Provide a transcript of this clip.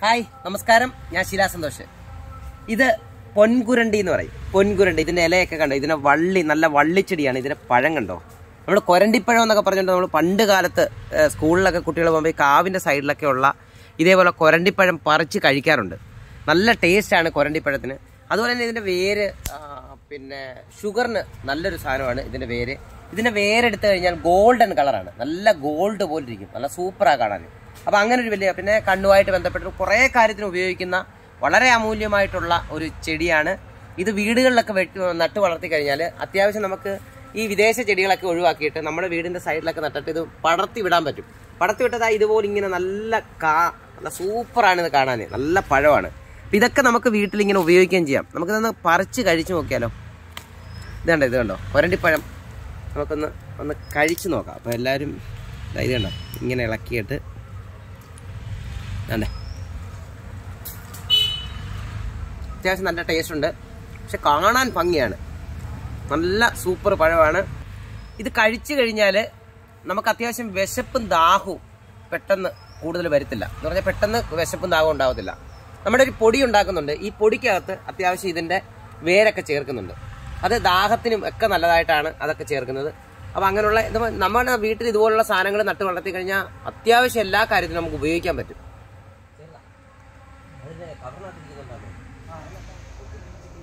hi നമസ്കാരം ഞാൻ ശിലാ സന്തോഷ് ഇത് പൊൻകുരണ്ടി എന്ന് പറയും പൊൻകുരണ്ടി ഇതിന്റെ ഇലയൊക്കെ കണ്ടോ ഇതിന്റെ വള്ളി നല്ല വള്ളിച്ചെടിയാണ് ഇതിന്റെ പഴം കണ്ടോ നമ്മൾ കൊരണ്ടിപ്പഴം എന്നൊക്കെ പറഞ്ഞിട്ട് നമ്മൾ പണ്ട് കാലത്ത് ഏഹ്, സ്കൂളിലൊക്കെ കുട്ടികൾ പോകുമ്പോൾ ഈ കാവിന്റെ സൈഡിലൊക്കെ ഉള്ള ഇതേപോലെ കൊരണ്ടിപ്പഴം പറിച്ച് കഴിക്കാറുണ്ട് നല്ല ടേസ്റ്റാണ് കൊരണ്ടിപ്പഴത്തിന് അതുപോലെ തന്നെ ഇതിന്റെ വേര് ആ, പിന്നെ ഷുഗറിന് നല്ലൊരു സാധനമാണ് ഇതിന്റെ വേര് ഇതിന്റെ വേരെടുത്ത് കഴിഞ്ഞാൽ ഗോൾഡൻ കളറാണ് നല്ല ഗോൾഡ് പോലെ ഇരിക്കും നല്ല സൂപ്പറാണ് കാണാൻ അപ്പൊ അങ്ങനെ ഒരു വലിയ പിന്നെ കണ്ണുമായിട്ട് ബന്ധപ്പെട്ട് കുറേ കാര്യത്തിന് ഉപയോഗിക്കുന്ന വളരെ അമൂല്യമായിട്ടുള്ള ഒരു ചെടിയാണ് ഇത് വീടുകളിലൊക്കെ വെട്ടി നട്ട് വളർത്തി കഴിഞ്ഞാൽ അത്യാവശ്യം നമുക്ക് ഈ വിദേശ ചെടികളൊക്കെ ഒഴിവാക്കിയിട്ട് നമ്മുടെ വീടിന്റെ സൈഡിലൊക്കെ നട്ടിട്ട് ഇത് പടർത്തി വിടാൻ പറ്റും പടർത്തി വിട്ടതാ ഇതുപോലെ ഇങ്ങനെ നല്ല കാ നല്ല സൂപ്പറാണ് ഇത് കാണാൻ നല്ല പഴമാണ് അപ്പൊ ഇതൊക്കെ നമുക്ക് വീട്ടിൽ ഇങ്ങനെ ഉപയോഗിക്കുകയും ചെയ്യാം നമുക്കിതൊന്ന് പറിച്ച് കഴിച്ചു നോക്കിയാലോ ഇത് കണ്ടോ ഇത് കണ്ടോ കൊരണ്ടിപ്പഴം നമുക്കൊന്ന് ഒന്ന് കഴിച്ചു നോക്കാം അപ്പോൾ എല്ലാവരും ദാ ഇത് കണ്ടോ ഇങ്ങനെ ഇളക്കിയിട്ട് വേണ്ടേ അത്യാവശ്യം നല്ല ടേസ്റ്റ് ഉണ്ട് പക്ഷെ കാണാൻ ഭംഗിയാണ് നല്ല സൂപ്പർ പഴമാണ് ഇത് കഴിച്ചു കഴിഞ്ഞാൽ നമുക്ക് അത്യാവശ്യം വിശപ്പും ദാഹവും പെട്ടെന്ന് കൂടുതൽ വരത്തില്ല എന്ന് പറഞ്ഞാൽ പെട്ടെന്ന് വിശപ്പും ദാഹവും ഉണ്ടാവത്തില്ല നമ്മുടെ ഒരു പൊടി ഉണ്ടാക്കുന്നുണ്ട് ഈ പൊടിക്കകത്ത് അത്യാവശ്യം ഇതിന്റെ വേരൊക്കെ ചേർക്കുന്നുണ്ട് അത് ദാഹത്തിനും ഒക്കെ നല്ലതായിട്ടാണ് അതൊക്കെ ചേർക്കുന്നത് അപ്പൊ അങ്ങനെയുള്ള ഇത് നമ്മുടെ വീട്ടിൽ ഇതുപോലുള്ള സാധനങ്ങൾ നട്ട് വളർത്തി കഴിഞ്ഞാൽ അത്യാവശ്യം എല്ലാ കാര്യത്തിനും നമുക്ക് ഉപയോഗിക്കാൻ പറ്റും